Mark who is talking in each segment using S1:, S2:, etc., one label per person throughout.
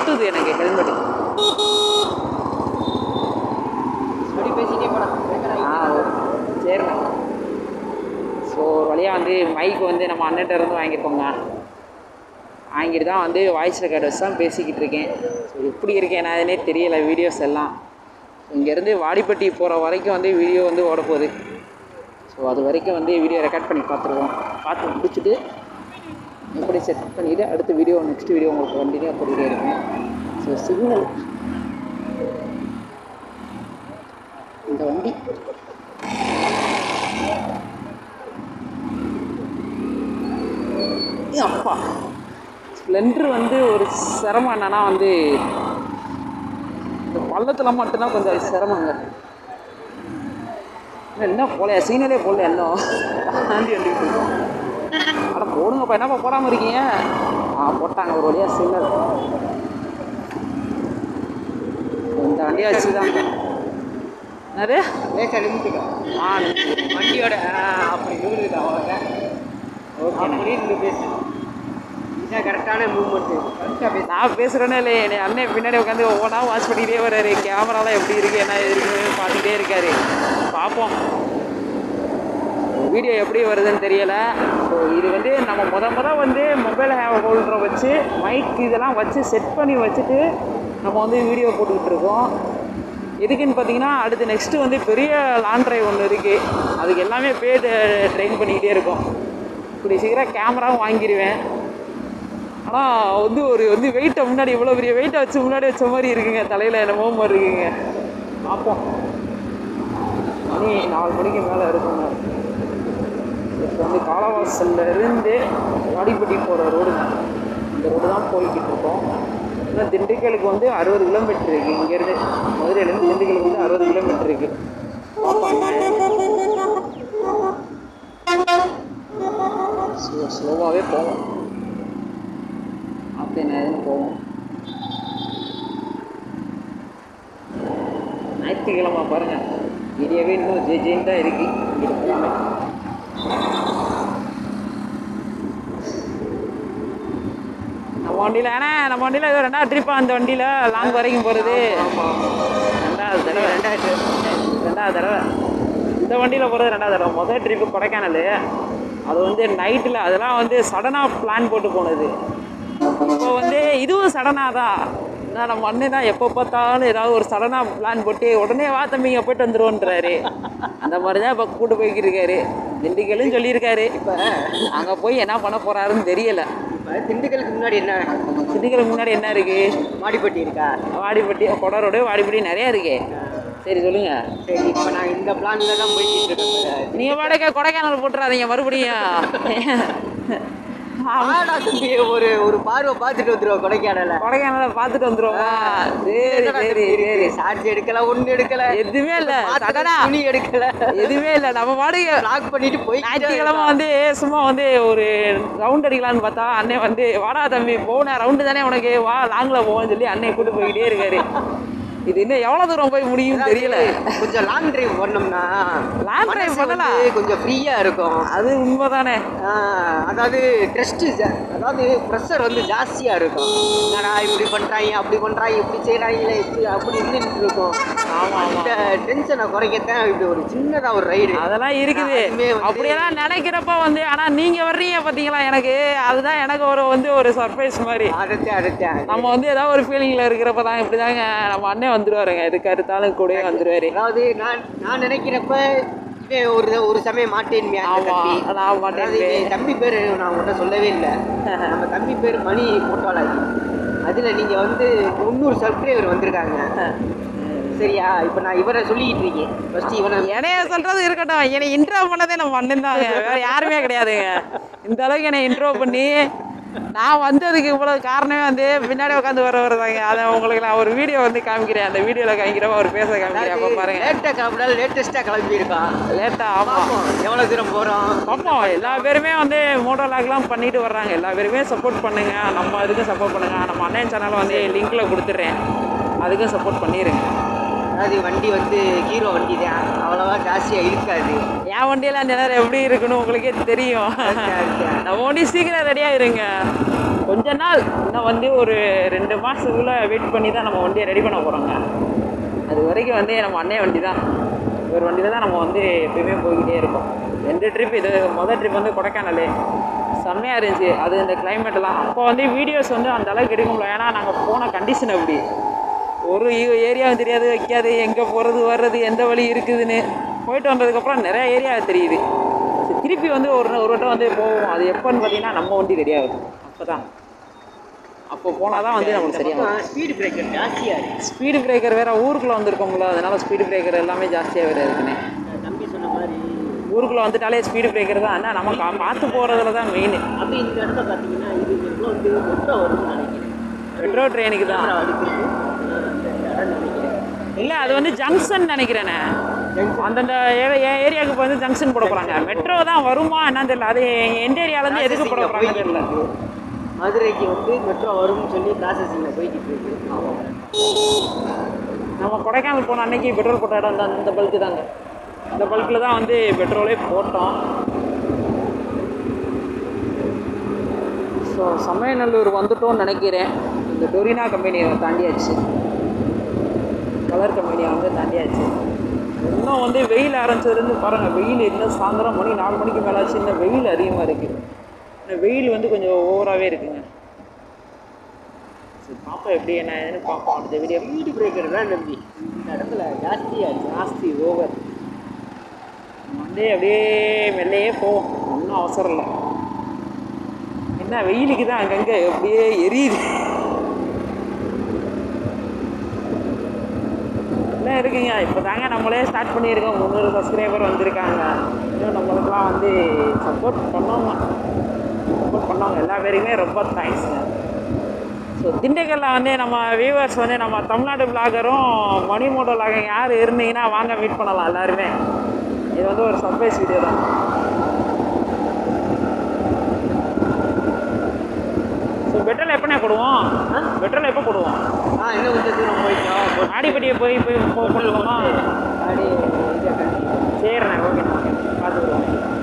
S1: குத்துது எனக்கு ஹெல்மெட்டு
S2: அப்படி பேசிட்டே போடா
S1: ஆ சரிண்ணா ஸோ ஒரு வழியாக வந்து மைக் வந்து நம்ம அண்ணன்ட்ட இருந்து வாங்கியிருக்கோங்க வாங்கிட்டு தான் வந்து வாய்ஸ் ரெக்கார்ட் வச்சு தான் பேசிக்கிட்டு இருக்கேன் ஸோ எப்படி இருக்கேன் நான் அதுனே தெரியல வீடியோஸ் எல்லாம் இங்கேருந்து வாடிப்பட்டி போகிற வரைக்கும் வந்து வீடியோ வந்து ஓட போகுது ஸோ அது வரைக்கும் வந்து வீடியோ ரெக்கார்ட் பண்ணி பார்த்துருவோம் பார்த்து முடிச்சுட்டு எப்படி செட் பண்ணிவிட்டு அடுத்த வீடியோ நெக்ஸ்ட் வீடியோ உங்களுக்கு கண்டினியூ போட்டுகிட்டே இருக்கும் ஸோ சிக்னல் இந்த வண்டி ஏ அப்பா ஸ்ப்ளெண்டர் வந்து ஒரு சிரமம் என்னன்னா வந்து இந்த பள்ளத்தில் மட்டும்தான் கொஞ்சம் சிரமங்க என்ன போலையா சீனலே போடல இன்னும் தாண்டி வந்துக்கிட்டு இருக்கோம் அட போடுங்கப்பா என்னப்பா போடாமல் இருக்கீங்க ஆ போட்டாங்க ஒரு வழியாக சிக்னல் இந்த வண்டியை வச்சு தான் என்னது
S2: லேசாக நிமித்துக்கோ
S1: ஆ
S2: வண்டியோட ஆ, அப்படி நிமிடுதா அவ்வளோதான் அப்படி இருந்து பேசு இதான் கரெக்டான மூவ்மெண்ட்டு கரெக்டாக பேசு
S1: நான் பேசுகிறேனே இல்லையே என் அண்ணன் பின்னாடி உட்காந்து ஒவ்வொன்றா வாட்ச் பண்ணிக்கிட்டே வர்றாரு கேமராலாம் எப்படி இருக்குது என்ன இருக்குன்னு பார்த்துக்கிட்டே இருக்காரு பார்ப்போம் வீடியோ எப்படி வருதுன்னு தெரியல ஸோ இது வந்து நம்ம முத முத வந்து மொபைல் ஹோல்டரை வச்சு மைக் இதெல்லாம் வச்சு செட் பண்ணி வச்சுட்டு நம்ம வந்து வீடியோ போட்டுக்கிட்டு இருக்கோம் எதுக்குன்னு பார்த்தீங்கன்னா அடுத்து நெக்ஸ்ட்டு வந்து பெரிய லாங் டிரைவ் ஒன்று இருக்குது அதுக்கு எல்லாமே பேர் ட்ரெயின் பண்ணிக்கிட்டே இருக்கோம் இப்படி சீக்கிரம் கேமராவும் வாங்கிடுவேன் ஆனால் வந்து ஒரு வந்து வெயிட்டை முன்னாடி இவ்வளோ பெரிய வெயிட்டை வச்சு முன்னாடி வச்ச மாதிரி இருக்குங்க தலையில் என்னமோ மாதிரி இருக்குங்க பார்ப்போம் மணி நாலு மணிக்கு மேலே இருக்குங்க இப்போ வந்து காலவாசல்ல இருந்து வாடிப்பட்டி போகிற ரோடுங்க இந்த ரோடு தான் போய்கிட்டு இருக்கோம் இன்னும் திண்டுக்கலுக்கு வந்து அறுபது கிலோமீட்டர் இருக்குது இங்கேருந்து மதுரையிலேருந்து திண்டுக்கலுக்கு வந்து அறுபது கிலோமீட்டர் இருக்குது ஸ்லோ ஸ்லோவாகவே போவோம் அப்படின்னு எதுன்னு போவோம் ஞாயிற்றுக்கிழமை பாருங்க ஏரியாவே இன்னும் ஜே ஜெயின் தான் இருக்கு இங்கே எல்லாமே நம்ம வண்டியில் ஏன்னா நம்ம வண்டியில் ஏதோ ரெண்டாவது ட்ரிப்பா அந்த வண்டியில் லாங் வரைக்கும் போகிறது ரெண்டாவது தடவை
S2: ரெண்டாயிரத்து
S1: ரெண்டாவது தடவை இந்த வண்டியில் போகிறது ரெண்டாவது தடவை முதல் ட்ரிப்பு கொடைக்கானல் அது வந்து நைட்டில் அதெல்லாம் வந்து சடனாக பிளான் போட்டு போனது இப்போ வந்து இதுவும் சடனாக தான் நான் நம்ம அண்ணன் தான் எப்போ பார்த்தாலும் ஏதாவது ஒரு சடனாக பிளான் போட்டு உடனே வா தம்பிங்க போயிட்டு வந்துருவோன்றாரு அந்த மாதிரி தான் இப்போ கூட்டு போய்க்கிட்டு இருக்காரு திண்டுக்கல்லும் சொல்லியிருக்காரு
S2: இப்போ
S1: அங்கே போய் என்ன பண்ண போகிறாருன்னு தெரியல
S2: இப்போ திண்டுக்கலுக்கு முன்னாடி என்ன
S1: திண்டுக்கலுக்கு முன்னாடி என்ன இருக்குது
S2: மாடிப்பட்டி இருக்கா
S1: வாடிப்பட்டி கொடரோடு வாடிப்பட்டி நிறையா இருக்கே சரி சொல்லுங்கள்
S2: சரி இப்போ நான் இந்த பிளான்ல தான் போய்கிட்டு இருக்கேன்
S1: நீங்க பாடக்க கொடைக்கானல் போட்டுறாதீங்க மறுபடியும்
S2: ஆடா தம்பி ஒரு ஒரு பார்வை பார்த்துட்டு வந்துருவோம் கொடைக்கானல
S1: கொடைக்கானல பார்த்துட்டு வந்துருவோமா சரி சரி சரி
S2: சார்ஜ் எடுக்கல ஒண்ணு எடுக்கல
S1: எதுவுமே இல்ல சடனா
S2: துணி எடுக்கல
S1: எதுவுமே இல்ல நம்ம பாடுங்க
S2: லாக் பண்ணிட்டு போய்
S1: ஞாயிற்றுக்கிழமை வந்து சும்மா வந்து ஒரு ரவுண்ட் அடிக்கலாம்னு பார்த்தா அண்ணன் வந்து வாடா தம்பி போன ரவுண்டு தானே உனக்கு வா லாங்கில் போவோம்னு சொல்லி அண்ணன் கூட்டு போய்கிட்டே இருக்காரு இது இன்னும் எவ்வளோ தூரம் போய் முடியும் தெரியல
S2: கொஞ்சம் லாங் டிரைவ் பண்ணோம்னா
S1: லாங் டிரைவ்
S2: மனசு
S1: பண்ணலாம்
S2: வந்து கொஞ்சம் ஃப்ரீயா இருக்கும்
S1: அது உண்மைதானே
S2: ஆஹ் அதாவது ட்ரெஸ்ட் அதாவது ப்ரெஷர் வந்து ஜாஸ்தியா இருக்கும் என்னடா இப்படி பண்றாங்க அப்படி பண்றாங்க இப்படி செய்யறாங்களே இப்படி அப்படி இருந்துட்டு இருக்கும்
S1: ஆமா ஆமா
S2: இந்த டென்ஷனை குறைக்கத்தான் இப்படி ஒரு சின்னதா ஒரு ரைடு
S1: அதெல்லாம் இருக்குது
S2: அதுவுமே வந்து-
S1: அப்படியெல்லாம் நினைக்கிறப்ப வந்து ஆனா நீங்க வர்றீங்க பாத்தீங்களா எனக்கு அதுதான் எனக்கு ஒரு வந்து ஒரு சர்ப்ரைஸ் மாதிரி
S2: அடுத்து அடுத்து
S1: நம்ம வந்து ஏதாவது ஒரு ஃபீலிங்ல இருக்கிறப்ப தான் இப்படிதாங்க நம்ம அண்ணன் வந்துருவாருங்க எதுக்கு அடுத்தாலும் கூடவே வந்துருவாரு
S2: அதாவது நான் நான் நினைக்கிறப்ப இவன் ஒரு ஒரு சமயம் மாட்டேன்
S1: ஆமா நான் மாட்டேன்
S2: தம்பி பேர் நான் உங்கள்கிட்ட சொல்லவே இல்லை நம்ம தம்பி பேர் மணி போட்டோலாஜி அதில் நீங்கள் வந்து முந்நூறு சப்ஸ்கிரைபர் வந்திருக்காங்க சரியா இப்போ நான் இவரை சொல்லிக்கிட்டு இருக்கேன் ஃபஸ்ட்டு இவனை
S1: என்னைய சொல்றது இருக்கட்டும் என்னை இன்ட்ரோ பண்ணதே நம்ம அண்ணன் தாங்க வேற யாருமே கிடையாதுங்க இந்த அளவுக்கு என்னை இன்ட்ரோ பண்ணி நான் வந்ததுக்கு இவ்வளவு காரணமே வந்து பின்னாடி உட்காந்து வரவர் தாங்க அதை உங்களுக்கு நான் ஒரு வீடியோ வந்து காமிக்கிறேன் அந்த வீடியோவில் காமிக்கிறப்ப அவர் பேச காமிக்கிறேன் அப்போ பாருங்க
S2: லேட்டாக கிளம்பினாலும் லேட்டஸ்ட்டாக கிளம்பியிருக்கான்
S1: லேட்டா ஆமாம்
S2: பார்ப்போம் எவ்வளோ தூரம் போகிறோம்
S1: ஆமாம் எல்லா பேருமே வந்து மோட்டோ லாக்லாம் பண்ணிட்டு வர்றாங்க எல்லா பேருமே சப்போர்ட் பண்ணுங்க நம்ம இதுக்கும் சப்போர்ட் பண்ணுங்க நம்ம அண்ணன் சேனலை வந்து லிங்க்ல கொடுத்துட்றேன் அதுக்கும் சப்போர்ட் பண்ணிடுங்க
S2: அதாவது வண்டி வந்து ஹீரோ வண்டி தான் அவ்வளோவா ஜாஸ்தியாக இருக்காது
S1: என் வண்டியெல்லாம் இந்த நேரம் எப்படி இருக்குன்னு உங்களுக்கே தெரியும் நம்ம வண்டி சீக்கிரம் ரெடியாக இருங்க கொஞ்ச நாள் இன்னும் வந்து ஒரு ரெண்டு மாதத்துக்குள்ளே வெயிட் பண்ணி தான் நம்ம வண்டியை ரெடி பண்ண போகிறோங்க அது வரைக்கும் வந்து நம்ம அண்ணே வண்டி தான் ஒரு வண்டியில் தான் நம்ம வந்து எப்பயுமே போய்கிட்டே இருக்கோம் ரெண்டு ட்ரிப் இது மொதல் ட்ரிப் வந்து கொடைக்கானல் செம்மையாக இருந்துச்சு அது இந்த கிளைமேட்டெல்லாம் அப்போ வந்து வீடியோஸ் வந்து அந்த அளவுக்கு எடுக்க முடியல ஏன்னா நாங்கள் போன கண்டிஷன் அப்படி ஒரு ஏரியாவும் தெரியாது வைக்காது எங்கே போகிறது வர்றது எந்த வழி இருக்குதுன்னு போயிட்டு வந்ததுக்கப்புறம் நிறைய ஏரியா தெரியுது சரி, திருப்பி வந்து ஒரு ஒரு வட்டம் வந்து போவோம் அது எப்போன்னு பார்த்தீங்கன்னா நம்ம வண்டி ரெடி ஆகுது அப்போ தான் அப்போ போனால் தான் வந்து நமக்கு சரியாகும்
S2: ஸ்பீடு பிரேக்கர் ஜாஸ்தியாக இருக்கு
S1: ஸ்பீடு பிரேக்கர் வேறு ஊருக்குள்ளே வந்திருக்கோம்ல அதனால ஸ்பீடு பிரேக்கர் எல்லாமே ஜாஸ்தியாக வேறு இருக்குண்ணே
S2: தம்பி சொன்ன மாதிரி
S1: ஊருக்குள்ளே வந்துட்டாலே ஸ்பீடு பிரேக்கர் தான் என்ன நம்ம கா- பார்த்து போகிறதுல தான் மெயின்
S2: அப்படி இந்த இடத்த பார்த்தீங்கன்னா இது எவ்வளோ வந்து மொட்டை வரும்னு நினைக்கிறேன்
S1: மெட்ரோ ட்ரெயினுக்கு தான்
S2: கேமரா அடுக்கிறது அந்த இடம் நினைக்கிறேன்
S1: இல்லை அது வந்து ஜங்ஷன் நினைக்கிறேனே அந்தந்த ஏ- ஏ- ஏரியாவுக்கு இப்போ வந்து ஜங்ஷன் போட போகிறாங்க மெட்ரோ தான் வருமா என்னன்னு தெரியல அது எந்த ஏரியாலேருந்து எதுக்கு போட போகிறாங்க தெரியல
S2: மதுரைக்கு வந்து மெட்ரோ வரும்னு சொல்லி ப்ராசஸிங்கில் போய்கிட்டு இருக்கு
S1: நம்ம கொடைக்கானல் போன அன்னைக்கு பெட்ரோல் போட்ட இடம் தான் இந்த பல்க்கு தாங்க இந்த பல்கில் தான் வந்து பெட்ரோலே போட்டோம் ஸோ சமயநல்லூர் வந்துட்டோம்னு நினைக்கிறேன் இந்த டொரினா கம்பெனியை தாண்டியாச்சு கலர் கம்பெனியை வந்து தாண்டியாச்சு இன்னும் வந்து வெயில் ஆரம்பிச்சதுலேருந்து பாருங்கள் வெயில் இன்னும் சாயந்தரம் மணி நாலு மணிக்கு மேலே ஆச்சு இன்னும் வெயில் அதிகமாக இருக்குது இன்னும் வெயில் வந்து கொஞ்சம் ஓவராகவே இருக்குங்க சரி பார்ப்போம் எப்படி என்ன ஏதுன்னு பார்ப்போம் அடுத்த வீடியோ
S2: ஸ்பீடு பிரேக்கர் தான் நம்பி இந்த இடத்துல ஜாஸ்தியாக இருக்கு
S1: ஜாஸ்தி ஓவர் வந்து அப்படியே மெல்லையே போவோம் ஒன்றும் அவசரம் இல்லை என்ன வெயிலுக்கு தான் அங்கங்கே அப்படியே எரியுது என்ன இருக்குங்க இப்போ தாங்க நம்மளே ஸ்டார்ட் பண்ணியிருக்கோம் முந்நூறு சப்ஸ்கிரைபர் வந்திருக்காங்க இன்னும் நம்மளுக்கெல்லாம் வந்து சப்போர்ட் பண்ணவங்க சப்போர்ட் பண்ணவங்க எல்லா பேருக்குமே ரொம்ப தேங்க்ஸுங்க ஸோ திண்டுக்கல்லில் வந்து நம்ம வியூவர்ஸ் வந்து நம்ம தமிழ்நாடு பிளாகரும் மணிமோட்டோ பிளாகர் யார் இருந்தீங்கன்னா வாங்க மீட் பண்ணலாம் எல்லாருமே இது வந்து ஒரு சர்ப்ரைஸ் வீடியோ தான் ஸோ பெட்ரோல் எப்போனே போடுவோம் பெட்ரோல் எப்போ போடுவோம்
S2: ஆ இன்னும் கொஞ்சம் தூரம் போயிட்டோம் போட்டு
S1: ஆடிப்பட்டியை போய் போய் போ போட்டுக்கோமா
S2: அப்படியே இதை கட்டி
S1: சரிண்ணே ஓகேண்ணா ஓகே பார்த்துக்குவோம்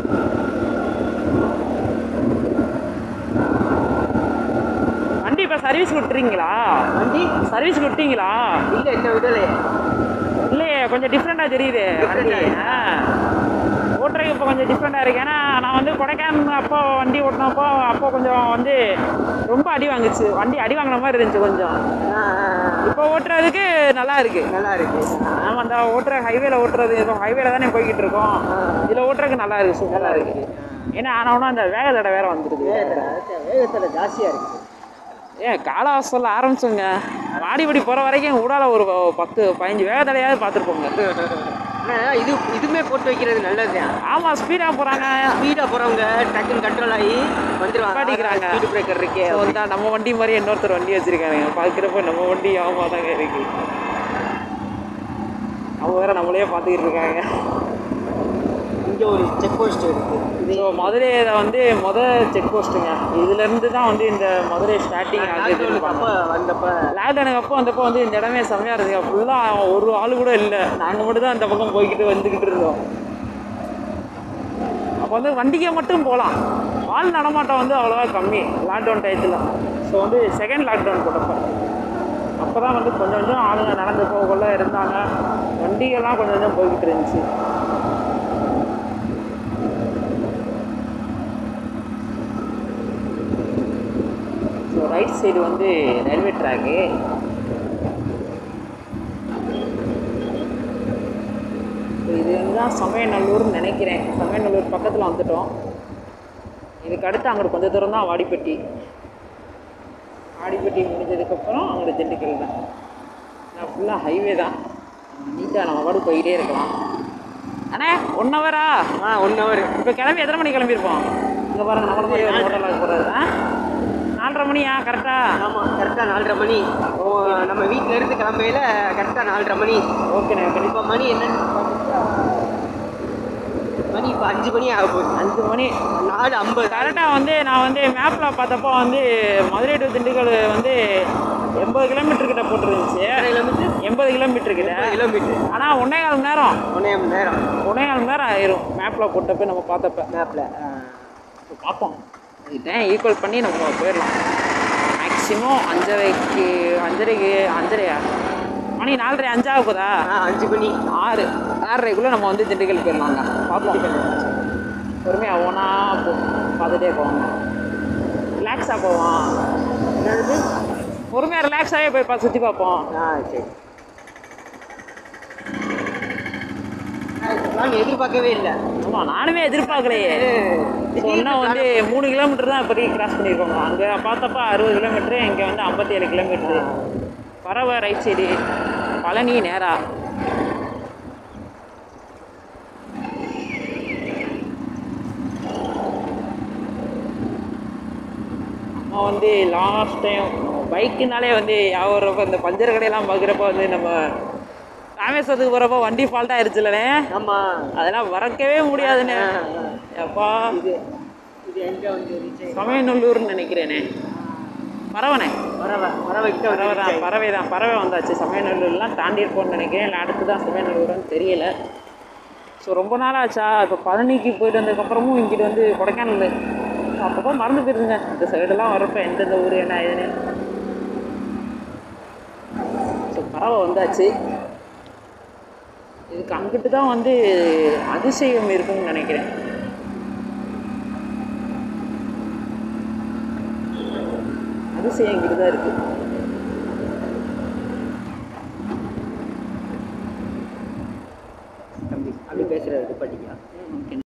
S1: வண்டி இப்போ சர்வீஸ் விட்டுறீங்களா
S2: வண்டி
S1: சர்வீஸ் விட்டீங்களா
S2: இல்லை இன்னும் விடலையே
S1: இல்லையே கொஞ்சம் டிஃப்ரெண்ட்டாக தெரியுது வண்டி
S2: Different
S1: ஆ. ஓட்டுறதுக்கு இப்போ கொஞ்சம் டிஃப்ரெண்ட்டாக இருக்கு ஏன்னா நான் வந்து கொடைக்கானல் அப்போ வண்டி ஓட்டினப்போ அப்போ கொஞ்சம் வந்து ரொம்ப அடி வாங்குச்சு வண்டி அடி வாங்கின மாதிரி இருந்துச்சு கொஞ்சம்
S2: ஆ, ஆ, ஆ.
S1: இப்போ ஓட்டுறதுக்கு நல்லா இருக்கு
S2: நல்லா இருக்கு
S1: ஆமாம் அந்த ஓட்டுற ஹைவேல ஓட்டுறது இப்போ ஹைவேல தானே போய்கிட்டு இருக்கோம் இதில் ஓட்டுறதுக்கு நல்லா இருக்கு சூப்பராக இருக்கு ஏன்னா ஆனவனா அந்த வேக தடை வேற வந்துடுது
S2: வேகத்தில் வேகத்தில் ஜாஸ்தியாக இருக்கு
S1: ஏன் கால அவசரில் ஆரம்பிச்சோங்க வாடிபடி போகிற வரைக்கும் ஊடால ஒரு பத்து பதினஞ்சு வேக தடையாவது பார்த்துருப்போங்க
S2: ஆனால் இது இதுவுமே போட்டு வைக்கிறது நல்லது
S1: ஆமாம் ஸ்பீடாக போகிறாங்க
S2: ஸ்பீடாக போகிறவங்க டக்குன்னு கண்ட்ரோல் ஆகி வந்துடுவாங்க
S1: நிப்பாட்டிக்கிறாங்க.
S2: ஸ்பீடு பிரேக்கர் இருக்கே
S1: ஸோ வந்து நம்ம வண்டி மாதிரி இன்னொருத்தர் வண்டி வச்சிருக்காங்க பார்க்குறப்ப நம்ம வண்டி ஆமாம் தாங்க இருக்கு அவங்க வேற நம்மளே பார்த்துக்கிட்டு இருக்காங்க
S2: இங்கே ஒரு செக் போஸ்ட் இருக்கு இது
S1: ஸோ மதுரையில் வந்து மொதல் செக் போஸ்ட்டுங்க இதுலேருந்து தான் வந்து இந்த மதுரை ஸ்டார்டிங் ஆகுதுன்னு
S2: லாக்டவுனுக்கு அப்போ வந்தப்போ
S1: லாக்டவுனுக்கு அப்போ வந்தப்போ வந்து இந்த இடமே செம்மையாக இருந்துங்க ஃபுல்லாக ஒரு ஆள் கூட இல்லை நாங்கள் மட்டும் தான் அந்த பக்கம் போய்கிட்டு வந்துக்கிட்டு இருந்தோம் அப்போ வந்து வண்டிக்கு மட்டும் போகலாம் ஆள் நடமாட்டம் வந்து அவ்வளோவா கம்மி லாக்டவுன் டயத்தில் ஸோ வந்து செகண்ட் லாக்டவுன் போட்டப்போ அப்போ தான் வந்து கொஞ்சம் கொஞ்சம் ஆளுங்க நடந்து போகக்குள்ள இருந்தாங்க வண்டிகள்லாம் கொஞ்சம் கொஞ்சம் போய்கிட்டு இருந்துச்சு ஸோ ரைட் சைடு வந்து ரயில்வே ட்ராக்கு இது தான் சமயநல்லூர்னு நினைக்கிறேன் சமயநல்லூர் பக்கத்தில் வந்துட்டோம் இதுக்கு அடுத்து அங்கிட்டு கொஞ்சம் தூரம் தான் வாடிப்பட்டி வாடிப்பட்டி முடிஞ்சதுக்கப்புறம் அங்கிட்டு திண்டுக்கல் தான் நான் ஃபுல்லாக ஹைவே தான் நீட்டாக நம்ம பாடு போயிட்டே இருக்கலாம் அண்ணே ஒன் ஹவரா
S2: ஆ ஒன் ஹவர்
S1: இப்போ கிளம்பி எத்தனை மணிக்கு கிளம்பியிருப்போம் இங்கே பாருங்க நம்மள மாதிரி ஒரு ஹோட்டலாக போகிறது ஆ நாலரை மணியா கரெக்டாக
S2: ஆமாம் கரெக்டாக நாலரை மணி ஓ, நம்ம வீட்டில் இருந்து கிளம்பையில் கரெக்டாக நாலரை மணி
S1: ஓகேண்ணே ஓகே
S2: இப்போ மணி என்னன்னு பார்த்தா மணி இப்போ அஞ்சு மணி ஆக போகுது
S1: அஞ்சு மணி
S2: நாலு ஐம்பது
S1: கரெக்டாக வந்து நான் வந்து மேப்பில் பார்த்தப்போ வந்து மதுரை டு திண்டுக்கல் வந்து எண்பது கிலோமீட்டர் கிட்ட போட்டுருந்துச்சு
S2: எத்தனை கிலோமீட்டர்
S1: எண்பது கிலோமீட்டர் கிட்ட
S2: கிலோமீட்டர்
S1: ஆனால் ஒன்றே கால் மணி நேரம்
S2: ஒன்றே மணி நேரம்
S1: ஒன்றே கால் மணி நேரம் ஆயிரும் மேப்பில் போட்டப்ப நம்ம பார்த்தப்ப
S2: மேப்பில்
S1: இப்போ பார்ப்போம் இதுதான் ஈக்குவல் பண்ணி நம்ம போயிடலாம் மேக்ஸிமம் அஞ்சரைக்கு அஞ்சரைக்கு அஞ்சரையா மணி நாலரை அஞ்சாக போதா
S2: ஆ அஞ்சு மணி
S1: ஆறு ஆறரைக்குள்ளே நம்ம வந்து திண்டுக்கல் போயிடலாங்க பார்ப்போம் பொறுமையாக ஒன்றா போ பார்த்துட்டே போவாங்க ரிலாக்ஸாக போவோம்
S2: என்னது
S1: பொறுமையாக ரிலாக்ஸாகவே போய் பா சுற்றி பார்ப்போம்
S2: ஆ சரி நான் எதிர்பார்க்கவே இல்லை
S1: ஆமாம் நானுமே எதிர்பார்க்கலையே சொன்னால் வந்து மூணு கிலோமீட்டர் தான் இப்போதைக்கு கிராஸ் பண்ணியிருக்கோங்க அங்கே பார்த்தப்ப அறுபது கிலோமீட்ரு இங்கே வந்து ஐம்பத்தி ஏழு கிலோமீட்ரு பறவை ரைட் சைடு பழனி நேரா நம்ம வந்து லாஸ்ட் டைம் பைக்குனாலே வந்து யாவரப்ப இந்த பஞ்சர் கடையெல்லாம் பார்க்குறப்ப வந்து நம்ம ராமேஸ்வரத்துக்கு போகிறப்ப வண்டி ஃபால்ட் ஆயிடுச்சுல்லண்ணே
S2: ஆமாம்
S1: அதெல்லாம் மறக்கவே முடியாதுண்ணே அப்பா
S2: இது இது எங்கே வந்து ரீச்
S1: சமயநல்லூர்னு நினைக்கிறேனே பறவைண்ணே
S2: பறவை பறவை கிட்ட
S1: பறவை
S2: வந்து
S1: தான் பறவை தான் பறவை வந்தாச்சு சமயநல்லூர்லாம் தாண்டி இருப்போம்னு நினைக்கிறேன் இல்லை அடுத்து தான் சமயநல்லூர்னு தெரியல ஸோ ரொம்ப நாள் ஆச்சா இப்போ பழனிக்கு போயிட்டு வந்ததுக்கப்புறமும் இங்கிட்டு வந்து கொடைக்கானல் அப்பப்போ மறந்து போயிருதுங்க இந்த சைடெல்லாம் வரப்போ எந்தெந்த ஊர் என்ன ஏதுன்னு ஸோ பறவை வந்தாச்சு இதுக்கு அங்கிட்டு தான் வந்து அதிசயம் இருக்கும்னு நினைக்கிறேன் அதிசயம் இங்கிட்டு தான் இருக்குது